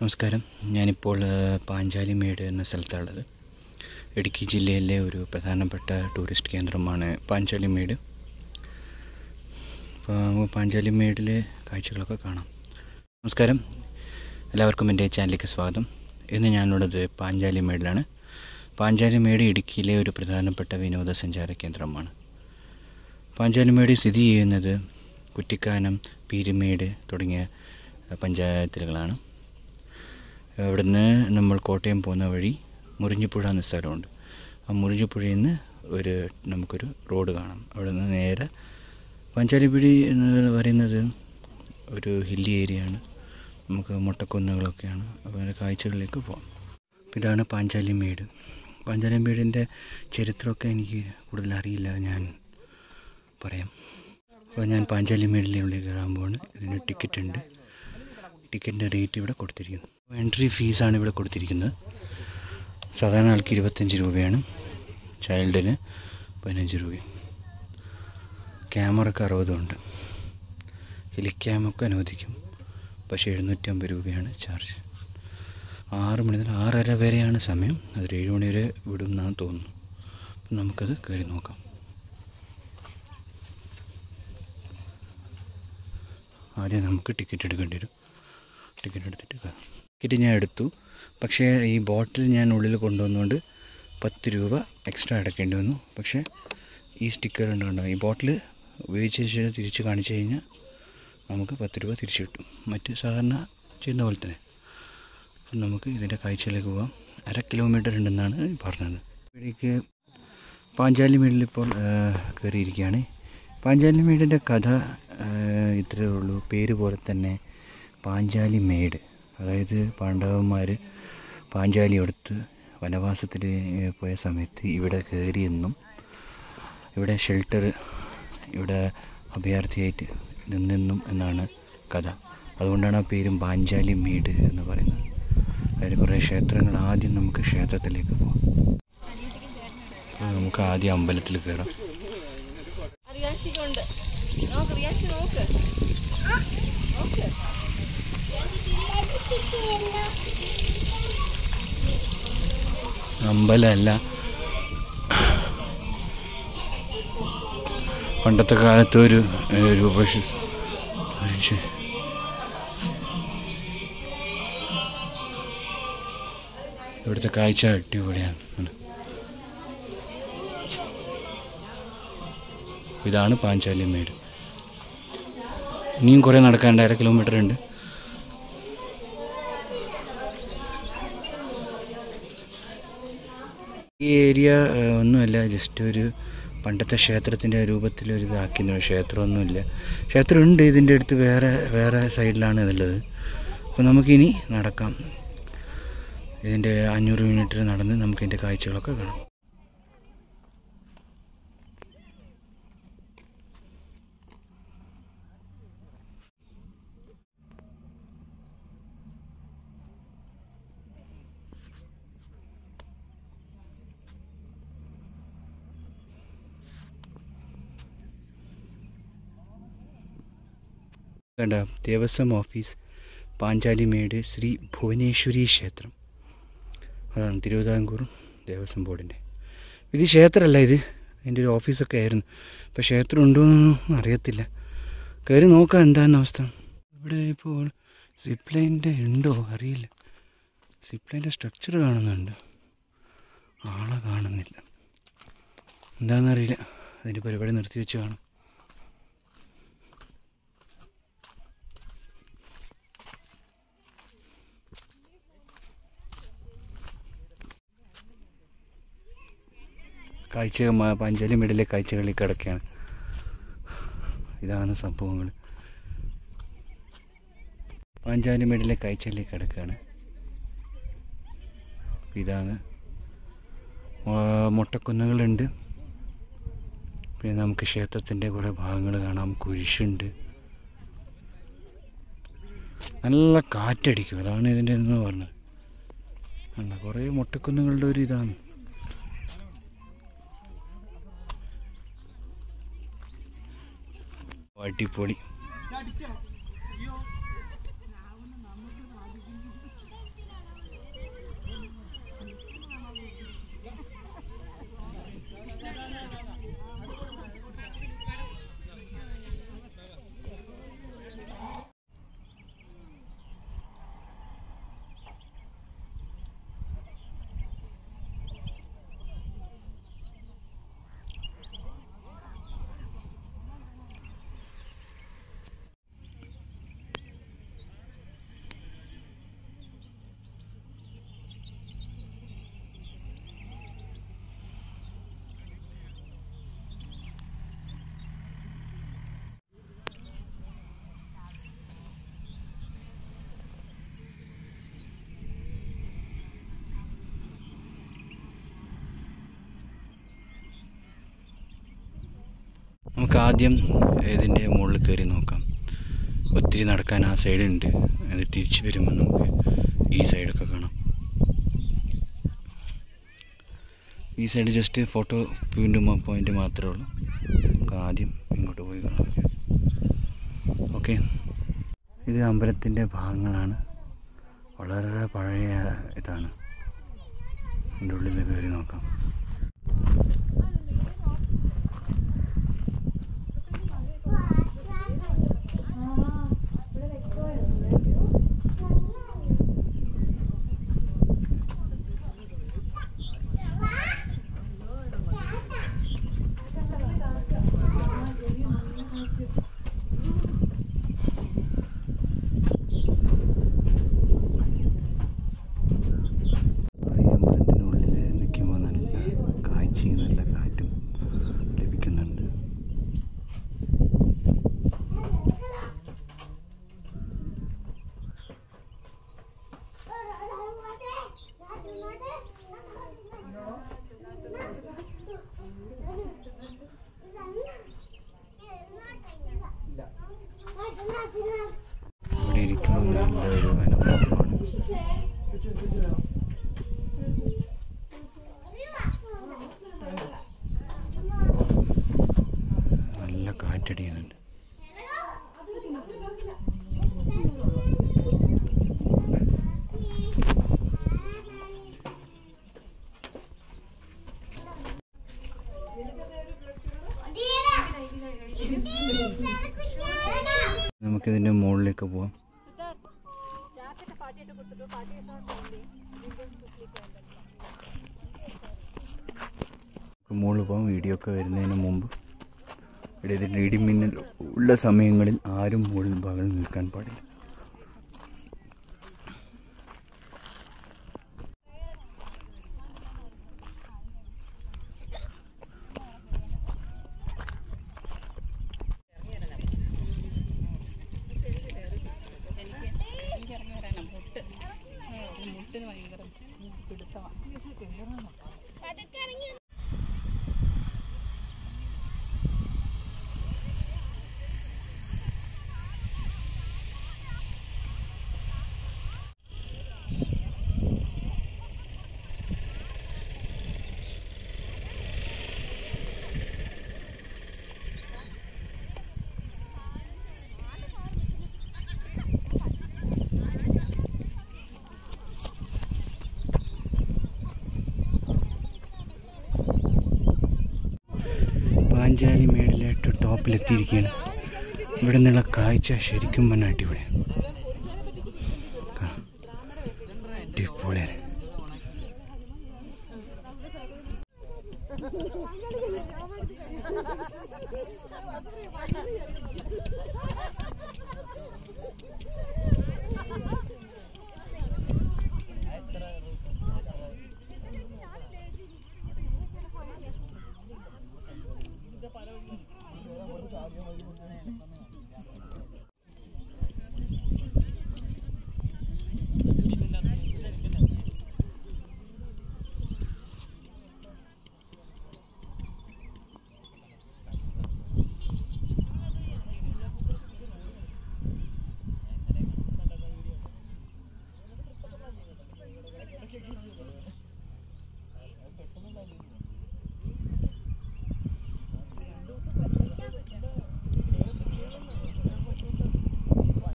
നമസ്കാരം ഞാനിപ്പോൾ ആ, പാഞ്ചാലിമേട് എന്ന സ്ഥലത്താണുള്ളത് ഇടുക്കി ജില്ലയിലെ ഒരു പ്രധാനപ്പെട്ട ടൂറിസ്റ്റ് കേന്ദ്രമാണ് പാഞ്ചാലിമേട് അപ്പോൾ നമുക്ക് പാഞ്ചാലിമേടിലെ കാഴ്ചകളൊക്കെ കാണാം നമസ്കാരം എല്ലാവർക്കും എൻ്റെ ചാനലിലേക്ക് സ്വാഗതം ഇന്ന് ഞാനുള്ളത് പാഞ്ചാലിമേടിലാണ് പാഞ്ചാലിമേട് ഇടുക്കിയിലെ ഒരു പ്രധാനപ്പെട്ട വിനോദസഞ്ചാര കേന്ദ്രമാണ് പാഞ്ചാലിമേട് സ്ഥിതി ചെയ്യുന്നത് കുറ്റിക്കാനം പീരുമേട് തുടങ്ങിയ പഞ്ചായത്തുകളാണ് അവിടുന്ന് നമ്മൾ കോട്ടയം പോകുന്ന വഴി മുറിഞ്ഞിപ്പുഴ എന്ന സ്ഥലമുണ്ട് ആ മുറിഞ്ഞിപ്പുഴയിൽ നിന്ന് ഒരു നമുക്കൊരു റോഡ് കാണാം അവിടെ നിന്ന് നേരെ പഞ്ചാലിപ്പിടി എന്ന് പറയുന്നത് ഒരു ഹില്ലി ഏരിയയാണ് നമുക്ക് മുട്ടക്കുന്നുകളൊക്കെയാണ് അപ്പോൾ അതിൻ്റെ കാഴ്ചകളിലേക്ക് പോകാം അപ്പോൾ ഇതാണ് പാഞ്ചാലിമേട് പാഞ്ചാലിമേടിൻ്റെ ചരിത്രമൊക്കെ എനിക്ക് കൂടുതൽ അറിയില്ല ഞാൻ പറയാം അപ്പോൾ ഞാൻ പാഞ്ചാലിമേടിനുള്ളിൽ കയറാൻ പോവാണ് ഇതിന് ടിക്കറ്റ് ഉണ്ട് ടിക്കറ്റിൻ്റെ റേറ്റ് ഇവിടെ കൊടുത്തിരിക്കുന്നു എൻട്രി ഫീസാണ് ഇവിടെ കൊടുത്തിരിക്കുന്നത് സാധാരണ ആൾക്ക് ഇരുപത്തഞ്ച് രൂപയാണ് ചൈൽഡിന് പതിനഞ്ച് രൂപയും ക്യാമറക്ക് അറുപതുണ്ട് ഹെലിക്യാമൊക്കെ അനുവദിക്കും പക്ഷേ എഴുന്നൂറ്റമ്പത് രൂപയാണ് ചാർജ് ആറ് മണി മുതൽ ആറര വരെയാണ് സമയം അതൊരു ഏഴ് മണി വരെ വിടും എന്നാണ് തോന്നുന്നു അപ്പം നമുക്കത് കയറി നോക്കാം ആദ്യം നമുക്ക് ടിക്കറ്റ് എടുക്കേണ്ടി വരും ടിക്കറ്റ് എടുത്തിട്ട് കയറാം ടിക്കറ്റ് ഞാൻ എടുത്തു പക്ഷേ ഈ ബോട്ടിൽ ഞാൻ ഉള്ളിൽ കൊണ്ടുവന്നുകൊണ്ട് പത്ത് രൂപ എക്സ്ട്രാ അടയ്ക്കേണ്ടി വന്നു പക്ഷേ ഈ സ്റ്റിക്കർ ഉണ്ടാവും ഈ ബോട്ടിൽ ഉപയോഗിച്ച ശേഷം തിരിച്ച് കാണിച്ചു കഴിഞ്ഞാൽ നമുക്ക് പത്ത് രൂപ തിരിച്ചു കിട്ടും മറ്റ് സാധാരണ ചെയ്യുന്ന പോലെ തന്നെ അപ്പം നമുക്ക് ഇതിൻ്റെ കാഴ്ചയിലേക്ക് പോകാം അര കിലോമീറ്റർ ഉണ്ടെന്നാണ് പറഞ്ഞത് ഇവിടേക്ക് പാഞ്ചാലി മേടിൽ ഇപ്പോൾ കയറിയിരിക്കുകയാണ് പാഞ്ചാലി മേടിൻ്റെ കഥ ആ, ഇത്രയേ ഉള്ളൂ പേര് പോലെ തന്നെ പാഞ്ചാലി മേട് അതായത് പാണ്ഡവന്മാർ പാഞ്ചാലി എടുത്ത് വനവാസത്തിൽ പോയ സമയത്ത് ഇവിടെ കയറിയെന്നും ഇവിടെ ഷെൽട്ടർ ഇവിടെ അഭയാർത്ഥിയായിട്ട് നിന്നെന്നും എന്നാണ് കഥ അതുകൊണ്ടാണ് ആ പേരും പാഞ്ചാലി മേട് എന്ന് പറയുന്നത് അതായത് കുറേ ക്ഷേത്രങ്ങൾ ആദ്യം നമുക്ക് ക്ഷേത്രത്തിലേക്ക് പോകാം അപ്പോൾ നമുക്ക് ആദ്യം അമ്പലത്തിൽ കയറാം റിയാക്ഷിക്കുണ്ട് നോക്ക് റിയാക്ഷി നോക്ക് നോക്ക് അമ്പലമല്ല പണ്ടത്തെ കാലത്ത് ഒരു ഏഹ്, രൂപ ഇവിടുത്തെ കാഴ്ച അടിപൊളിയാണ് ആണ്. ഇതാണ് പാഞ്ചാലി മേട് ഇനിയും കുറേ നടക്കാണ്ട് അര കിലോമീറ്റർ ഉണ്ട് ഈ ഏരിയ ഏഹ്, ഒന്നുമല്ല ജസ്റ്റ് ഒരു പണ്ടത്തെ ക്ഷേത്രത്തിൻ്റെ രൂപത്തിൽ ഒരു ഇതാക്കിയ ക്ഷേത്രമൊന്നുമില്ല ക്ഷേത്രമുണ്ട് ഇതിൻ്റെ അടുത്ത് വേറെ വേറെ സൈഡിലാണ് ഇതുള്ളത് അപ്പോൾ നമുക്കിനി നടക്കാം ഇതിൻ്റെ അഞ്ഞൂറ് മീറ്റർ നടന്ന് നമുക്ക് ഇതിൻ്റെ കാഴ്ചകളൊക്കെ കാണാം കണ്ട ദേവസ്വം ഓഫീസ് പാഞ്ചാലിമേട് ശ്രീ ഭുവനേശ്വരി ക്ഷേത്രം അതാണ് തിരുവിതാംകൂർ ദേവസ്വം ബോർഡിൻ്റെ ഇത് ക്ഷേത്രമല്ല ഇത് എൻ്റെ ഒരു ഓഫീസൊക്കെ ആയിരുന്നു ഇപ്പോൾ ക്ഷേത്രം ഉണ്ടോ എന്നൊന്നും അറിയത്തില്ല കയറി നോക്കാം എന്താണ് അവസ്ഥ ഇവിടെ ഇപ്പോൾ സിപ്പ് ലൈനിൻ്റെ ഉണ്ടോ അറിയില്ല സിപ്പ് ലൈൻ്റെ സ്ട്രക്ചർ കാണുന്നുണ്ട് ആളെ കാണുന്നില്ല എന്താണെന്നറിയില്ല അതിൻ്റെ പരിപാടി നിർത്തി വെച്ച് കാണും കാഴ്ച മ- പാഞ്ചാലി മേടിലെ കാഴ്ചകളിൽ കിടക്കുകയാണ് ഇതാണ് സംഭവങ്ങൾ പാഞ്ചാലി മേടിലെ കാഴ്ചകളിൽ കിടക്കുകയാണ് ഇതാണ് ആ, മുട്ടക്കുന്നുകളുണ്ട് പിന്നെ നമുക്ക് ക്ഷേത്രത്തിൻ്റെ കുറേ ഭാഗങ്ങൾ കാണാം കുരിശുണ്ട് നല്ല കാറ്റടിക്കും അതാണ് ഇതിൻ്റെ എന്ന് പറഞ്ഞത് കണ്ടോ, കുറേ മുട്ടക്കുന്നുകളുടെ ഒരു ഇതാണ് അടിപൊളി നമുക്ക് ആദ്യം ഇതിൻ്റെ മുകളിൽ കയറി നോക്കാം ഒത്തിരി നടക്കാൻ ആ സൈഡുണ്ട് അത് തിരിച്ച് വരുമ്പോൾ നമുക്ക് ഈ സൈഡൊക്കെ കാണാം ഈ സൈഡ് ജസ്റ്റ് ഫോട്ടോ വീണ്ടും പോയിന്റ് മാത്രമേ ഉള്ളൂ നമുക്ക് ആദ്യം ഇങ്ങോട്ട് പോയി കാണാം ഓക്കെ ഇത് അമ്പലത്തിൻ്റെ ഭാഗങ്ങളാണ് വളരെ പഴയ ഇതാണ് ഇതിൻ്റെ ഉള്ളിൽ കയറി നോക്കാം ഈ അമ്പലത്തിനുള്ളിൽ നിൽക്കുമ്പോൾ നല്ല കാഴ്ചയും നല്ല കാറ്റും ലഭിക്കുന്നുണ്ട് ഇവിടെ ഇരിക്കുമ്പോൾ നല്ല ഒരു അനുഭവമാണ് നല്ല കാറ്റടിയുന്നുണ്ട് നമുക്കിതിൻ്റെ മുകളിലേക്ക് പോവാം ജാക്കറ്റ് പാട്ടിയിട്ട് കൊടുത്തിട്ടു പാട്ടി ഇസ് നോട്ട് കൗണ്ടിങ് നമുക്ക് മുകളിൽ പോകാം വീഡിയോ ഒക്കെ വരുന്നതിന് മുമ്പ് ഇവിടെ ഇതിൻ്റെ ഇടിമിന്നൽ ഉള്ള സമയങ്ങളിൽ ആരും മുകളിൽ ഭാഗങ്ങളിൽ നിൽക്കാൻ പാടില്ല എനിക്ക് എനിക്ക് ഇറങ്ങി വരാനാ മുട്ട് മുട്ടിന് ഭയങ്കര പിടുത്തമാണ് പാഞ്ചാലി മേളിലായിട്ട് ടോപ്പിലെത്തിയിരിക്കുകയാണ് ഇവിടെ നിന്നുള്ള കാഴ്ച ശരിക്കും പറഞ്ഞാൽ അടിപൊളിയാണ്